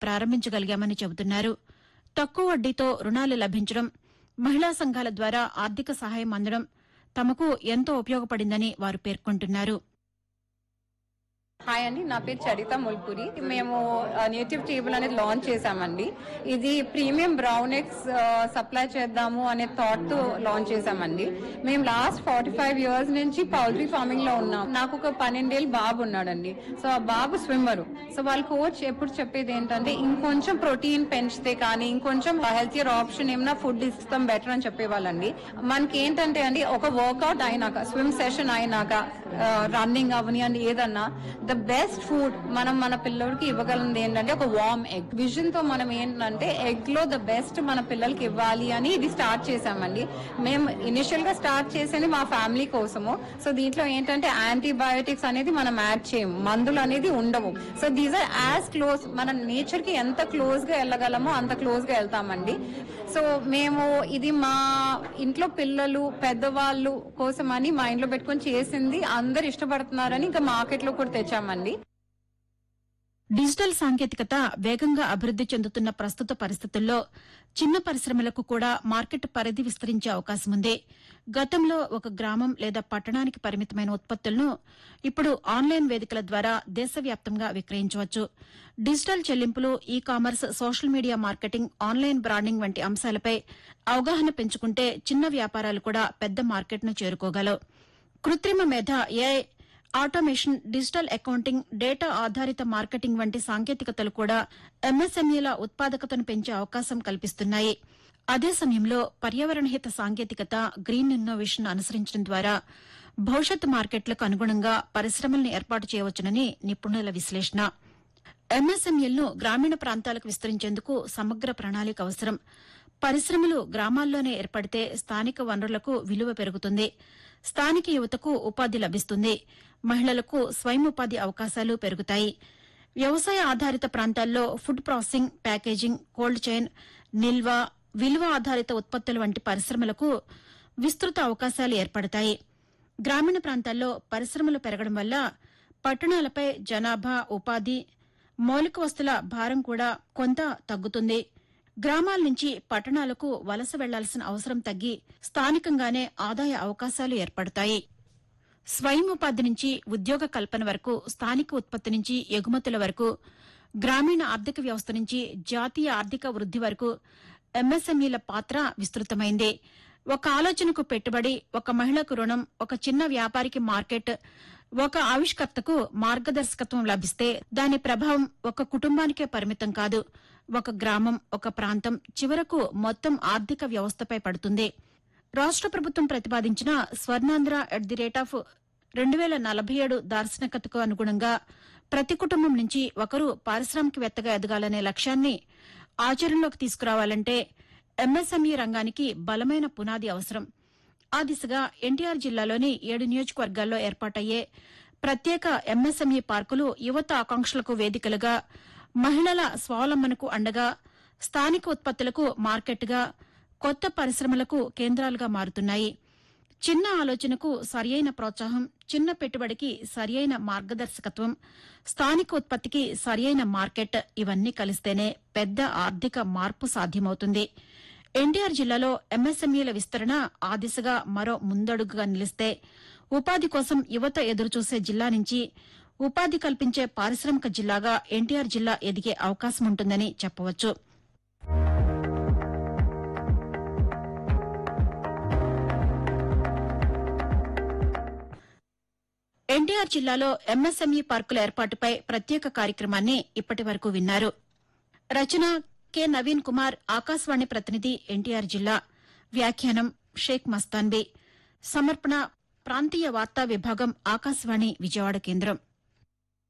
ప్రారంభించగలిగామని చెబుతున్నారు తక్కువ వడ్డీతో రుణాలు లభించడం మహిళా సంఘాల ద్వారా ఆర్థిక సహాయం అందడం తమకు ఎంతో ఉపయోగపడిందని వారు పేర్కొంటున్నారు హాయ్ అండి నా పేరు చరిత ముల్పురి మేము నేటివ్ టేబుల్ అనేది లాంచ్ చేశామండి ఇది ప్రీమియం బ్రౌన్ ఎగ్స్ సప్లై చేద్దాము అనే థాట్ తో లాంచ్ చేశామండి మేము లాస్ట్ ఫార్టీ ఫైవ్ ఇయర్స్ నుంచి పౌల్ట్రీ ఫార్మింగ్ లో ఉన్నాం నాకు ఒక పన్నెండేళ్ళు బాబు ఉన్నాడండి సో ఆ బాబు స్విమ్మరు సో వాళ్ళ కోచ్ ఎప్పుడు చెప్పేది ఏంటంటే ఇంకొంచెం ప్రోటీన్ పెంచితే కానీ ఇంకొంచెం హెల్తియర్ ఆప్షన్ ఏమైనా ఫుడ్ ఇస్తాం బెటర్ అని చెప్పేవాళ్ళండి మనకి ఏంటంటే అండి ఒక వర్కౌట్ అయినాక స్విమ్ సెషన్ అయినాక రన్నింగ్ అవని అని ఏదన్నా ద బెస్ట్ ఫుడ్ మనం మన పిల్లలకి ఇవ్వగలిగింది ఏంటంటే ఒక వార్మ్ ఎగ్ విజన్ తో మనం ఏంటంటే ఎగ్ లో ద బెస్ట్ మన పిల్లలకి ఇవ్వాలి అని ఇది స్టార్ట్ చేసామండి మేము ఇనిషియల్ గా స్టార్ట్ చేసేది మా ఫ్యామిలీ కోసము సో దీంట్లో ఏంటంటే యాంటీబయోటిక్స్ అనేది మనం యాడ్ చేయము మందులు అనేది ఉండవు so these are as close మన నేచర్ కి ఎంత క్లోజ్ గా వెళ్ళగలమో అంత క్లోజ్ గా వెళ్తామండి సో మేము ఇది మా ఇంట్లో పిల్లలు పెద్దవాళ్ళు కోసం అని మా ఇంట్లో పెట్టుకొని చేసింది అందరు ఇష్టపడుతున్నారని ఇంకా మార్కెట్ లో కూడా తెచ్చామండి డిజిటల్ సాంకేతికత వేగంగా అభివృద్ది చెందుతున్న ప్రస్తుత పరిస్థితుల్లో చిన్న పరిశ్రమలకు కూడా మార్కెట్ పరిధి విస్తరించే అవకాశం ఉంది గతంలో ఒక గ్రామం లేదా పట్టణానికి పరిమితమైన ఉత్పత్తులను ఇప్పుడు ఆన్లైన్ వేదికల ద్వారా దేశవ్యాప్తంగా విక్రయించవచ్చు డిజిటల్ చెల్లింపులు e commerce social media marketing online branding వంటి అంశాలపై అవగాహన పెంచుకుంటే చిన్న వ్యాపారాలు కూడా పెద్ద మార్కెట్ను చేరుకోగలవు కృత్రిమ మేధ AI automation digital accounting data ఆధారిత మార్కెటింగ్ వంటి సాంకేతికతలు కూడా ఎంఎస్ఎంఈల ఉత్పాదకతను పెంచే అవకాశం కల్పిస్తున్నాయి అదే సమయంలో పర్యావరణహిత సాంకేతికత గ్రీన్ ఇన్నోవేషన్ అనుసరించడం ద్వారా భవిష్యత్ మార్కెట్లకు అనుగుణంగా పరిశ్రమలను ఏర్పాటు చేయవచ్చునని నిపుణుల విశ్లేషణ ఎంఎస్ఎంఈలను గ్రామీణ ప్రాంతాలకు విస్తరించేందుకు సమగ్ర ప్రణాళిక అవసరం పరిశ్రమలు గ్రామాల్లోనే ఏర్పడితే స్థానిక వనరులకు విలువ పెరుగుతుంది స్థానిక యువతకు ఉపాధి లభిస్తుంది మహిళలకు స్వయం ఉపాధి అవకాశాలు పెరుగుతాయి వ్యవసాయ ఆధారిత ప్రాంతాల్లో food processing packaging cold chain నిల్వ విలువ ఆధారిత ఉత్పత్తులు వంటి పరిశ్రమలకు విస్తృత అవకాశాలు ఏర్పడతాయి గ్రామీణ ప్రాంతాల్లో పరిశ్రమలు పెరగడం వల్ల పట్టణాలపై జనాభా ఉపాధి మౌలిక వస్తుల భారం కూడా కొంత తగ్గుతుంది గ్రామాల నుంచి పట్టణాలకు వలస వెళ్లాల్సిన అవసరం తగ్గి స్థానికంగానే ఆదాయ అవకాశాలు ఏర్పడతాయి స్వయం ఉపాధి నుంచి ఉద్యోగ కల్పన వరకు స్థానిక ఉత్పత్తి నుంచి ఎగుమతుల వరకు గ్రామీణ ఆర్థిక వ్యవస్థ నుంచి జాతీయ ఆర్థిక వృద్ది వరకు ఎంఎస్ఎంఈల పాత్ర విస్తృతమైంది ఒక ఆలోచనకు పెట్టుబడి ఒక మహిళకు రుణం ఒక చిన్న వ్యాపారికి మార్కెట్ ఒక ఆవిష్కర్తకు మార్గదర్శకత్వం లభిస్తే దాని ప్రభావం ఒక కుటుంబానికే పరిమితం కాదు ఒక గ్రామం ఒక ప్రాంతం చివరకు మొత్తం ఆర్థిక వ్యవస్థపై పడుతుంది రాష్ట ప్రభుత్వం ప్రతిపాదించిన Swarnandhra at the rate of రెండు వేల నలభై ఏడు దార్శనికతకు అనుగుణంగా ప్రతి కుటుంబం నుంచి ఒకరు పారిశ్రామికవేత్తగా ఎదగాలనే లక్ష్యాన్ని ఆచరణలోకి తీసుకురావాలంటే ఎంఎస్ఎంఈ రంగానికి బలమైన పునాది అవసరం ఆ దిశగా ఎన్టీఆర్ జిల్లాలోని ఏడు నియోజకవర్గాల్లో ఏర్పాటయ్యే ప్రత్యేక ఎంఎస్ఎంఈ పార్కులు యువత ఆకాంక్షలకు వేదికలుగా మహిళల స్వావలంబనకు అండగా స్థానిక ఉత్పత్తులకు మార్కెట్గా కొత్త పరిశ్రమలకు కేంద్రాలుగా మారుతున్నాయి చిన్న ఆలోచనకు సరియైన ప్రోత్సాహం చిన్న పెట్టుబడికి సరియైన మార్గదర్శకత్వం స్థానిక ఉత్పత్తికి సరియైన మార్కెట్ ఇవన్నీ కలిస్తేనే పెద్ద ఆర్థిక మార్పు సాధ్యమవుతుంది ఎన్టీఆర్ జిల్లాలో ఎంఎస్ఎంఈల విస్తరణ ఆ దిశగా మరో ముందడుగుగా నిలిస్తే ఉపాధి కోసం యువత ఎదురుచూసే జిల్లా నుంచి ఉపాధి కల్పించే పారిశ్రామిక జిల్లాగా ఎన్టీఆర్ జిల్లా ఎదిగే అవకాశం ఉంటుందని చెప్పవచ్చు ఎన్టీఆర్ జిల్లాలో ఎంఎస్ఎంఈ పార్కుల ఏర్పాటుపై ప్రత్యేక కార్యక్రమాన్ని ఇప్పటి వరకు విన్నారు రచన కె నవీన్ కుమార్ ఆకాశవాణి ప్రతినిధి ఎన్టీఆర్ జిల్లా వ్యాఖ్యానం షేక్ మస్తాన్బీ సమర్పణ ప్రాంతీయ వార్తా విభాగం ఆకాశవాణి విజయవాడ కేంద్రం